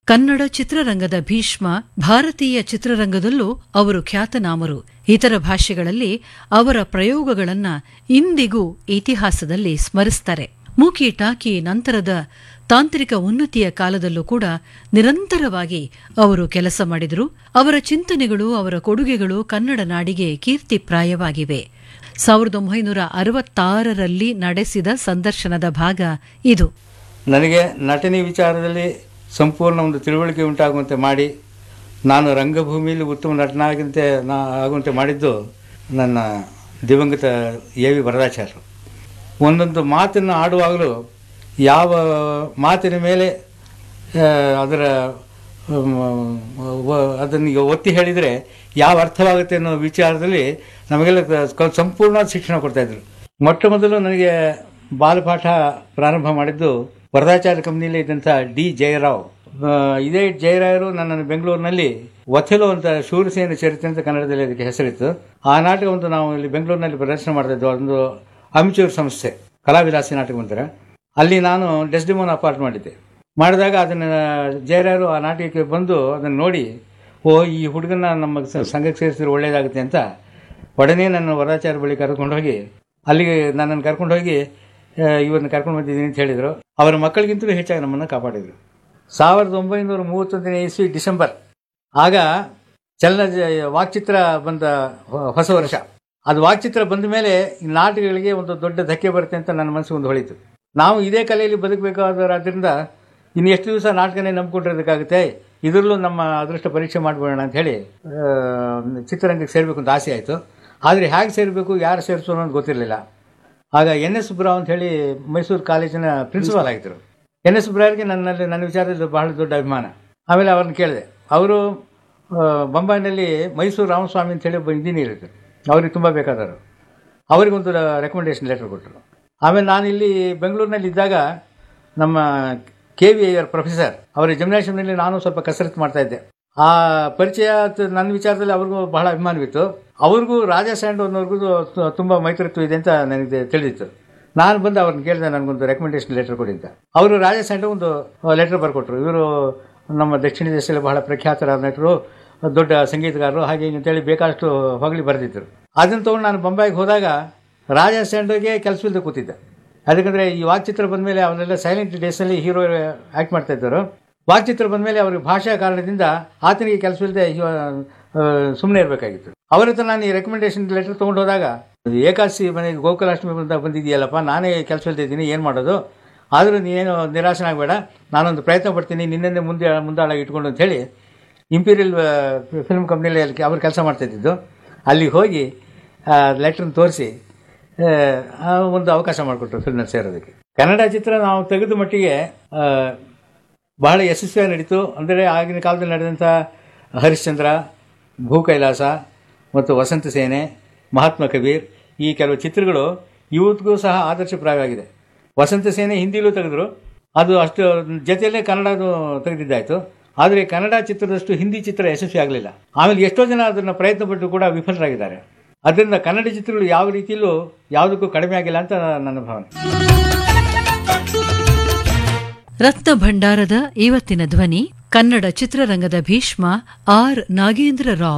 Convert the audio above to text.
ಕನ್ನಡ ಚಿತ್ರರಂಗದ ಭೀಷ್ಮ ಭಾರತೀಯ ಚಿತ್ರರಂಗದಲ್ಲೂ ಅವರು ಖ್ಯಾತನಾಮರು ಇತರ ಭಾಷೆಗಳಲ್ಲಿ ಅವರ ಪ್ರಯೋಗಗಳನ್ನ ಇಂದಿಗೂ ಇತಿಹಾಸದಲ್ಲಿ ಸ್ಮರಿಸ್ತಾರೆ ಮೂಕಿ ಟಾಕಿ ನಂತರದ ತಾಂತ್ರಿಕ ಉನ್ನತಿಯ ಕಾಲದಲ್ಲೂ ಕೂಡ ನಿರಂತರವಾಗಿ ಅವರು ಕೆಲಸ ಮಾಡಿದರು ಅವರ ಚಿಂತನೆಗಳು ಅವರ ಕೊಡುಗೆಗಳು ಕನ್ನಡ ನಾಡಿಗೆ ಕೀರ್ತಿಪ್ರಾಯವಾಗಿವೆ ಸಾವಿರದ ಒಂಬೈನೂರ ಅರವತ್ತಾರರಲ್ಲಿ ನಡೆಸಿದ ಸಂದರ್ಶನದ ಭಾಗ ಇದು ನನಗೆ ನಟನೆ ವಿಚಾರದಲ್ಲಿ ಸಂಪೂರ್ಣ ಒಂದು ತಿಳುವಳಿಕೆ ಉಂಟಾಗುವಂತೆ ಮಾಡಿ ನಾನು ರಂಗಭೂಮಿಯಲ್ಲಿ ಉತ್ತಮ ನಟನಾಗಂತೆ ನಾ ಆಗುವಂತೆ ಮಾಡಿದ್ದು ನನ್ನ ದಿವಂಗತ ಎ ವಿ ವರದಾಚಾರ್ಯರು ಒಂದೊಂದು ಮಾತನ್ನು ಆಡುವಾಗಲೂ ಯಾವ ಮಾತಿನ ಮೇಲೆ ಆ, ಅದರ ಅದನ್ನು ಈಗ ಒತ್ತಿ ಹೇಳಿದರೆ ಯಾವ ಅರ್ಥವಾಗುತ್ತೆ ಅನ್ನೋ ವಿಚಾರದಲ್ಲಿ ನಮಗೆಲ್ಲ ಕ- ಸಂಪೂರ್ಣವಾದ ಶಿಕ್ಷಣ ಕೊಡ್ತಾಯಿದ್ರು ಮೊಟ್ಟ ಮೊದಲು ನನಗೆ ಬಾಲಪಾಠ ಪ್ರಾರಂಭ ಮಾಡಿದ್ದು ವರದಾಚಾರ್ಯ ಕಂಪ್ನಿಯಲ್ಲಿ ಇದ್ದಂಥ ಡಿ ಜಯರಾವ್ ಆ, ಇದೇ ಜಯರಾಯರು ನನ್ನನ್ನು ಬೆಂಗಳೂರಿನಲ್ಲಿ ಒಥೆಲೋ ಅಂತ ಶೂರಸೇನ ಚರಿತ್ರೆ ಅಂತ ಕನ್ನಡದಲ್ಲಿ ಅದಕ್ಕೆ ಹೆಸರಿತ್ತು ಆ ನಾಟಕ ಒಂದು ನಾವು ಇಲ್ಲಿ ಬೆಂಗಳೂರಿನಲ್ಲಿ ಪ್ರದರ್ಶನ ಮಾಡ್ತಾ ಇದ್ವು ಒಂದು ಅಮಿಚೂರ್ ಸಂಸ್ಥೆ ಕಲಾವಿಲಾಸಿ ನಾಟಕ ಅಂತಾರೆ ಅಲ್ಲಿ ನಾನು ಡೆಸ್ಡಿಮೋನ್ ಅಪಾರ್ಟ್ ಮಾಡಿದ್ದೆ ಮಾಡಿದಾಗ ಅದನ್ನು ಜಯರಾಯರು ಆ ನಾಟಕಕ್ಕೆ ಬಂದು ಅದನ್ನು ನೋಡಿ ಓ ಈ ಹುಡುಗನ ನಮ್ಮ ಸ- ಸಂಘಕ್ಕೆ ಸೇರಿಸಿದ್ರೆ ಒಳ್ಳೇದಾಗುತ್ತೆ ಅಂತ ಒಡನೆ ನನ್ನ ವರದಾಚಾರ್ಯ ಬಳಿ ಕರ್ಕೊಂಡು ಹೋಗಿ ಅಲ್ಲಿಗೆ ನನ್ನನ್ನು ಕರ್ಕೊಂಡು ಹೋಗಿ ಆ, ಇವ್ರನ್ನ ಕರ್ಕೊಂಡು ಬಂದಿದ್ದೀನಿ ಅಂತ ಹೇಳಿದರು ಅವರ ಮಕ್ಕಳಿಗಿಂತಲೂ ಹೆಚ್ಚಾಗಿ ನಮ್ಮನ್ನು ಕಾಪಾಡಿದರು ಸಾವಿರದ ಒಂಬೈನೂರ ಮೂವತ್ತೊಂದನೇ ಇಸ್ವಿ ಡಿಸೆಂಬರ್ ಆಗ ಚಲನ ವಾಕ್ಚಿತ್ರ ಬಂದ ಹೊ- ಹೊಸ ವರ್ಷ ಅದು ವಾಕ್ಚಿತ್ರ ಬಂದ ಮೇಲೆ ಈ ನಾಟಕಗಳಿಗೆ ಒಂದು ದೊಡ್ಡ ಧಕ್ಕೆ ಬರುತ್ತೆ ಅಂತ ನನ್ನ ಮನಸ್ಸು ಒಂದು ಹೊಳಿತು ನಾವು ಇದೇ ಕಲೆಯಲ್ಲಿ ಬದುಕಬೇಕಾದರಾದ್ರಿಂದ ಇನ್ನು ಎಷ್ಟು ದಿವಸ ನಾಟಕನೇ ನಂಬ್ಕೊಂಡಿರೋದಕ್ಕಾಗುತ್ತೆ ಇದರಲ್ಲೂ ನಮ್ಮ ಅದೃಷ್ಟ ಪರೀಕ್ಷೆ ಮಾಡಿಬಿಡೋಣ ಅಂತ ಹೇಳಿ ಆ, ಚಿತ್ರರಂಗಕ್ಕೆ ಸೇರಬೇಕು ಅಂತ ಆಸೆ ಆಯಿತು ಆದರೆ ಹೇಗೆ ಸೇರಬೇಕು ಯಾರು ಸೇರಿಸೋಣ ಅಂತ ಗೊತ್ತಿರಲಿಲ್ಲ ಆಗ ಎನ್ ಎಸ್ ಸುಬ್ರಾವ್ ಅಂತ ಹೇಳಿ ಮೈಸೂರು ಕಾಲೇಜಿನ ಪ್ರಿನ್ಸಿಪಾಲ್ ಆಗಿದ್ದರು ಎನ್ ಎಸ್ ಸುಬ್ರಾವ್ರಿಗೆ ನನ್ನಲ್ಲಿ ನನ್ನ ವಿಚಾರದಲ್ಲಿ ಬಹಳ ದೊಡ್ಡ ಅಭಿಮಾನ ಆಮೇಲೆ ಅವ್ರನ್ನ ಕೇಳಿದೆ ಅವರು ಆ, ಬೊಂಬಾಯಿನಲ್ಲಿ ಮೈಸೂರು ರಾಮಸ್ವಾಮಿ ಅಂತ ಹೇಳಿ ಒಬ್ಬ ಇಂಜಿನಿಯರ್ ಇದ್ದರು ಅವ್ರಿಗೆ ತುಂಬ ಬೇಕಾದವರು ಅವರಿಗೊಂದು ರೆಕಮೆಂಡೇಶನ್ ಲೆಟರ್ ಕೊಟ್ಟರು ಆಮೇಲೆ ನಾನು ಇಲ್ಲಿ ಬೆಂಗಳೂರಿನಲ್ಲಿ ಇದ್ದಾಗ ನಮ್ಮ ಕೆ ವಿ ಐಯರ್ ಪ್ರೊಫೆಸರ್ ಅವರ ಜಿಮ್ನಾಷಿಯಂನಲ್ಲಿ ನಾನು ಸ್ವಲ್ಪ ಕಸರತ್ತು ಮಾಡ್ತಾ ಇದ್ದೆ ಆ ಪರಿಚಯ ತ- ನನ್ನ ವಿಚಾರದಲ್ಲಿ ಅವ್ರಿಗೂ ಬಹಳ ಅಭಿಮಾನವಿತ್ತು ಅವ್ರಿಗೂ ರಾಜಾ ಸ್ಯಾಂಡ್ ಅನ್ನೋರ್ಗೂ ತು- ತುಂಬ ಮೈತ್ರಿತ್ವ ಇದೆ ಅಂತ ನನಗೆ ತಿಳಿದಿತ್ತು ನಾನು ಬಂದು ಅವ್ರನ್ನ ಕೇಳಿದೆ ನನಗೊಂದು ರೆಕಮೆಂಡೇಶನ್ ಲೆಟರ್ ಕೊಡಿ ಅಂತ ಅವರು ರಾಜಾ ಸ್ಯಾಂಡ್ ಒಂದು ಲೆಟರ್ ಬರ್ಕೊಟ್ರು ಇವರು ನಮ್ಮ ದಕ್ಷಿಣ ದೇಶದಲ್ಲಿ ಬಹಳ ಪ್ರಖ್ಯಾತರಾದ ನಟರು ದೊಡ್ಡ ಸಂಗೀತಗಾರರು ಹಾಗೆ ಹೀಗೆ ಅಂತೇಳಿ ಬೇಕಾದಷ್ಟು ಹೊಗಳಿ ಬರೆದಿದ್ದರು ಅದನ್ನು ತೊಗೊಂಡು ನಾನು ಬೊಂಬಾಯಿಗೆ ಹೋದಾಗ ರಾಜಾ ಸ್ಯಾಂಡೋಗೆ ಕೆಲಸವಿಲ್ಲದೆ ಕೂತಿದ್ದೆ ಅದಕ್ಕಂದ್ರೆ ಈ ವಾಕ್ಚಿತ್ರ ಬಂದಮೇಲೆ ಅವರೆಲ್ಲ ಸೈಲೆಂಟ್ ಡೇಸಲ್ಲಿ ಹೀರೋ ಆ್ಯಕ್ಟ್ ಮಾಡ್ತಾ ಇದ್ದರು ವಾಕ್ಚಿತ್ರ ಬಂದಮೇಲೆ ಅವ್ರಿಗೆ ಭಾಷಾ ಕಾರಣದಿಂದ ಆತನಿಗೆ ಕೆಲಸವಿಲ್ಲದೆ ಸುಮ್ಮನೆ ಇರಬೇಕಾಗಿತ್ತು ಅವ್ರ ಹತ್ರ ನಾನು ಈ ರೆಕಮೆಂಡೇಶನ್ ಲೆಟರ್ ತೊಗೊಂಡು ಹೋದಾಗ ಏಕಾದಶಿ ಮನೆಗೆ ಗೋಕುಲಾಷ್ಟಮಿ ಅಂತ ಬಂದಿದೆಯಲ್ಲಪ್ಪ ನಾನೇ ಕೆಲಸವಿಲ್ಲದೆ ಇದ್ದೀನಿ ಏನು ಮಾಡೋದು ಆದರೂ ನೀನೇನು ನಿರಾಶನಾಗಬೇಡ ನಾನೊಂದು ಪ್ರಯತ್ನ ಪಡ್ತೀನಿ ನಿನ್ನೇ ಮುಂದೆ ಮುಂದಾಳಾಗಿ ಇಟ್ಕೊಂಡು ಅಂತ ಹೇಳಿ ಇಂಪೀರಿಯಲ್ ಫಿಲ್ಮ್ ಕಂಪ್ನಿಯಲ್ಲಿ ಅಲ್ಲಿ ಅವ್ರು ಕೆಲಸ ಮಾಡ್ತಾಯಿದ್ದು ಅಲ್ಲಿಗೆ ಹೋಗಿ ಲೆಟ್ರನ್ನ ತೋರಿಸಿ ಒಂದು ಅವಕಾಶ ಮಾಡಿಕೊಟ್ರು ಫಿಲ್ಮ್ನಲ್ಲಿ ಸೇರೋದಕ್ಕೆ ಕನ್ನಡ ಚಿತ್ರ ನಾವು ತೆಗೆದ ಮಟ್ಟಿಗೆ ಆ, ಬಹಳ ಯಶಸ್ವಿಯಾಗಿ ನಡೀತು ಅಂದರೆ ಆಗಿನ ಕಾಲದಲ್ಲಿ ನಡೆದಂಥ ಹರಿಶ್ಚಂದ್ರ ಭೂ ಕೈಲಾಸ ಮತ್ತು ವಸಂತ ಸೇನೆ ಮಹಾತ್ಮ ಕಬೀರ್ ಈ ಕೆಲವು ಚಿತ್ರಗಳು ಇವತ್ತಿಗೂ ಸಹ ಆದರ್ಶಪ್ರಾಯವಾಗಿದೆ ವಸಂತ ಸೇನೆ ಹಿಂದಿಲೂ ತೆಗೆದ್ರು ಅದು ಅಷ್ಟು ಜೊತೆಯಲ್ಲೇ ಕನ್ನಡದು ತೆಗೆದಿದ್ದಾಯಿತು ಆದರೆ ಕನ್ನಡ ಚಿತ್ರದಷ್ಟು ಹಿಂದಿ ಚಿತ್ರ ಯಶಸ್ವಿ ಆಗಲಿಲ್ಲ ಆಮೇಲೆ ಎಷ್ಟೋ ಜನ ಅದನ್ನು ಪ್ರಯತ್ನ ಪಟ್ಟು ಕೂಡ ವಿಫಲರಾಗಿದ್ದಾರೆ ಅದರಿಂದ ಕನ್ನಡ ಚಿತ್ರಗಳು ಯಾವ ರೀತಿಯಲ್ಲೂ ಯಾವುದಕ್ಕೂ ಕಡಿಮೆ ಆಗಿಲ್ಲ ಅಂತ ನನ್ನ ಭಾವನೆ ರತ್ನ ಭಂಡಾರದ ಇವತ್ತಿನ ಧ್ವನಿ ಕನ್ನಡ ಚಿತ್ರರಂಗದ ಭೀಷ್ಮ ಆರ್ ನಾಗೇಂದ್ರ ರಾವ್